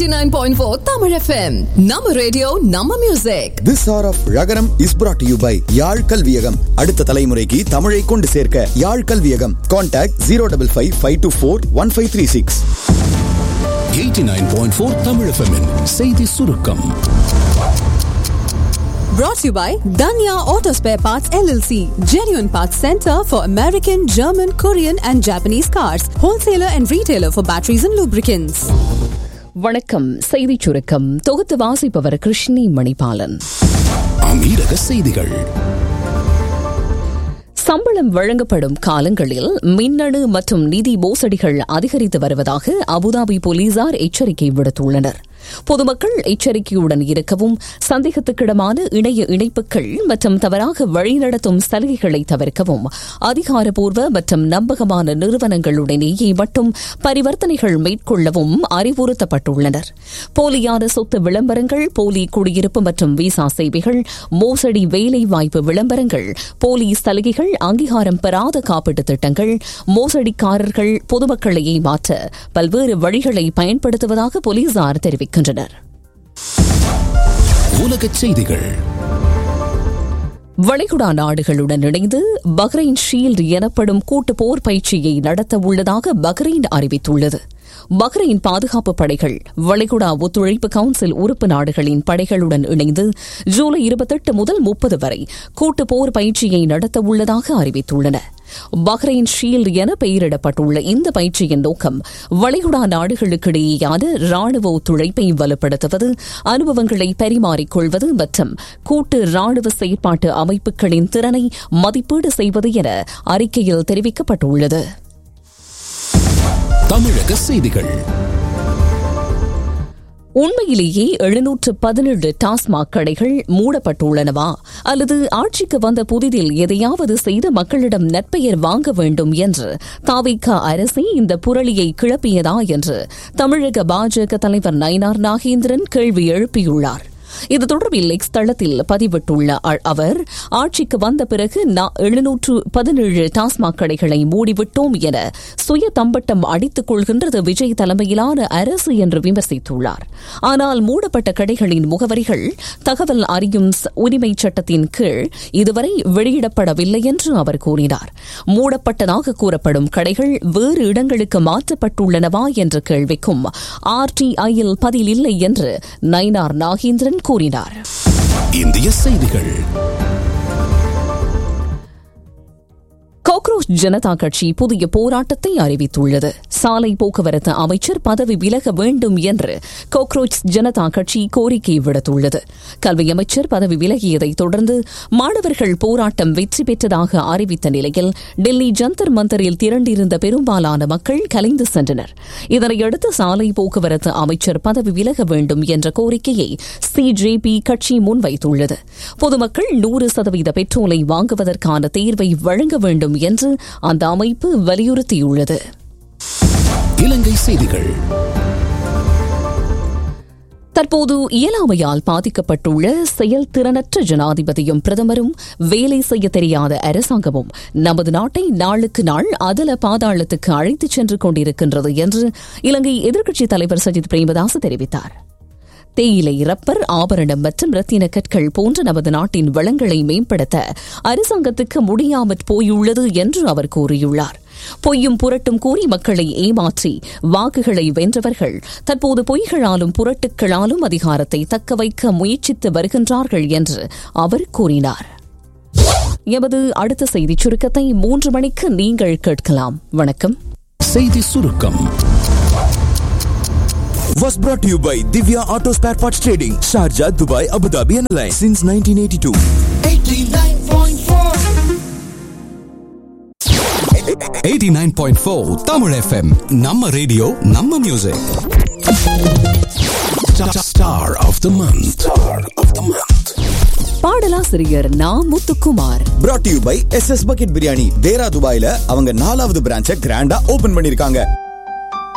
89.4 Tamil FM. நம்ம radio நம்ம music this hour of Ragaram is brought to you by Yarl Kalviyagam அடுத்த தலைமுறைக்கு தமிழை கொண்டு சேர்க்க Yarl Kalviyagam contact zero double five five two four one five three six 89.4 Tamil எஃப்எம்மின் செய்தி சுருக்கம் brought to you by Danya Auto Spare Parts LLC, genuine parts center for American, German, Korean and Japanese cars, wholesaler and retailer for batteries and lubricants. வணக்கம் செய்திச் சுருக்கம் தொகுத்து வாசிப்பவர் கிருஷ்ணி மணிபாலன் அமீரக செய்திகள் சம்பளம் வழங்கப்படும் காலங்களில் மின்னணு மற்றும் நிதி மோசடிகள் அதிகரித்து வருவதாக அபுதாபி போலீசார் எச்சரிக்கை விடுத்துள்ளனர் பொதுமக்கள் எச்சரிக்கையுடன் இருக்கவும் சந்தேகத்துக்கிடமான இணைய இணைப்புகள் மற்றும் தவறாக வழிநடத்தும் சலுகைகளை தவிர்க்கவும் அதிகாரப்பூர்வ மற்றும் நம்பகமான நிறுவனங்களுடனேயே மட்டும் பரிவர்த்தனைகள் மேற்கொள்ளவும் அறிவுறுத்தப்பட்டுள்ளனர் போலியான சொத்து விளம்பரங்கள் போலி குடியிருப்பு மற்றும் விசா சேவைகள் மோசடி வேலைவாய்ப்பு விளம்பரங்கள் போலி சலுகைகள் அங்கீகாரம் பெறாத காப்பீட்டுத் திட்டங்கள் மோசடிக்காரர்கள் பொதுமக்களை ஏமாற்ற பல்வேறு வழிகளை பயன்படுத்துவதாக போலீசார் தெரிவிக்கின்றனர் உலகச் செய்திகள் வளைகுடா நாடுகளுடன் இணைந்து பஹ்ரைன் ஷீல்டு எனப்படும் கூட்டு போர் பயிற்சியை நடத்த உள்ளதாக பஹ்ரைன் அறிவித்துள்ளது பஹ்ரைன் பாதுகாப்பு படைகள் வளைகுடா ஒத்துழைப்பு கவுன்சில் உறுப்பு நாடுகளின் படைகளுடன் இணைந்து ஜூலை இருபத்தெட்டு முதல் முப்பது வரை கூட்டு போர் பயிற்சியை நடத்த உள்ளதாக அறிவித்துள்ளன பஹ்ரைன் ஷீல்டு என பெயரிடப்பட்டுள்ள இந்த பயிற்சியின் நோக்கம் வளைகுடா நாடுகளுக்கிடையேயான ராணுவ ஒத்துழைப்பை வலுப்படுத்துவது அனுபவங்களை பரிமாறிக்கொள்வது மற்றும் கூட்டு ராணுவ செயற்பாட்டு அமைப்புகளின் திறனை மதிப்பீடு செய்வது என அறிக்கையில் தெரிவிக்கப்பட்டுள்ளது தமிழக செய்திகள் உண்மையிலேயே எழுநூற்று பதினேழு டாஸ்மாக் கடைகள் மூடப்பட்டுள்ளனவா அல்லது ஆட்சிக்கு வந்த புதிதில் எதையாவது செய்து மக்களிடம் நற்பெயர் வாங்க வேண்டும் என்று தாவிக அரசே இந்த புரளியை கிளப்பியதா என்று தமிழக பாஜக தலைவர் நயினார் நாகேந்திரன் கேள்வி எழுப்பியுள்ளார் இது தொடர்பில் எக்ஸ் தளத்தில் பதிவிட்டுள்ள அவர் ஆட்சிக்கு வந்த பிறகு எழுநூற்று பதினேழு டாஸ்மாக் கடைகளை மூடிவிட்டோம் என சுய தம்பட்டம் அடித்துக் கொள்கின்றது விஜய் தலைமையிலான அரசு என்று விமர்சித்துள்ளார் ஆனால் மூடப்பட்ட கடைகளின் முகவரிகள் தகவல் அறியும் உரிமை சட்டத்தின் கீழ் இதுவரை வெளியிடப்படவில்லை என்று அவர் கூறினார் மூடப்பட்டதாக கூறப்படும் கடைகள் வேறு இடங்களுக்கு மாற்றப்பட்டுள்ளனவா என்ற கேள்விக்கும் ஆர்டிஐயில் பதில் இல்லை என்று நயினார் நாகேந்திரன் கூறினார் இந்திய செய்திகள் காக்ரோச் ஜனதா கட்சி புதிய போராட்டத்தை அறிவித்துள்ளது சாலை போக்குவரத்து அமைச்சர் பதவி விலக வேண்டும் என்று காக்ரோச் ஜனதா கட்சி கோரிக்கை விடுத்துள்ளது கல்வி அமைச்சர் பதவி விலகியதை தொடர்ந்து மாணவர்கள் போராட்டம் வெற்றி பெற்றதாக அறிவித்த நிலையில் டெல்லி ஜந்தர் மந்தரில் திரண்டிருந்த பெரும்பாலான மக்கள் கலைந்து சென்றனர் இதனையடுத்து சாலை போக்குவரத்து அமைச்சர் பதவி விலக வேண்டும் என்ற கோரிக்கையை சிஜேபி கட்சி முன்வைத்துள்ளது பொதுமக்கள் நூறு சதவீத பெட்ரோலை வாங்குவதற்கான தேர்வை வழங்க வேண்டும் என்று அந்த அமைப்பு வலியுறுத்தியுள்ளது இலங்கை செய்திகள் தற்போது இயலாமையால் பாதிக்கப்பட்டுள்ள செயல்திறனற்ற ஜனாதிபதியும் பிரதமரும் வேலை செய்ய தெரியாத அரசாங்கமும் நமது நாட்டை நாளுக்கு நாள் அதல பாதாளத்துக்கு அழைத்துச் சென்று கொண்டிருக்கின்றது என்று இலங்கை எதிர்க்கட்சித் தலைவர் சஜித் பிரேமதாஸ் தெரிவித்தார் தேயிலை ரப்பர் ஆபரணம் மற்றும் ரத்தின கற்கள் போன்ற நமது நாட்டின் வளங்களை மேம்படுத்த அரசாங்கத்துக்கு முடியாமற் போயுள்ளது என்று அவர் கூறியுள்ளார் பொய்யும் புரட்டும் கூறி மக்களை ஏமாற்றி வாக்குகளை வென்றவர்கள் தற்போது பொய்களாலும் புரட்டுக்களாலும் அதிகாரத்தை தக்க வைக்க முயற்சித்து வருகின்றார்கள் என்று அவர் கூறினார் எமது அடுத்த செய்திச் சுருக்கத்தை மூன்று மணிக்கு நீங்கள் கேட்கலாம் வணக்கம் செய்தி சுருக்கம் Was brought to you by Divya Auto Spare Parts Trading, Sharjah, Dubai, Abu Dhabi and Alliance since 1982. 89.4 Tamil FM நம்ம ரேடியோ நம்ம music star of the month star of the month பாடலாசிரியர் Na Muthukumar brought to you by SS Bucket Biryani, தேரா துபாயில அவங்க நாலாவது பிரான்ச்சை கிராண்டா open பண்ணிருக்காங்க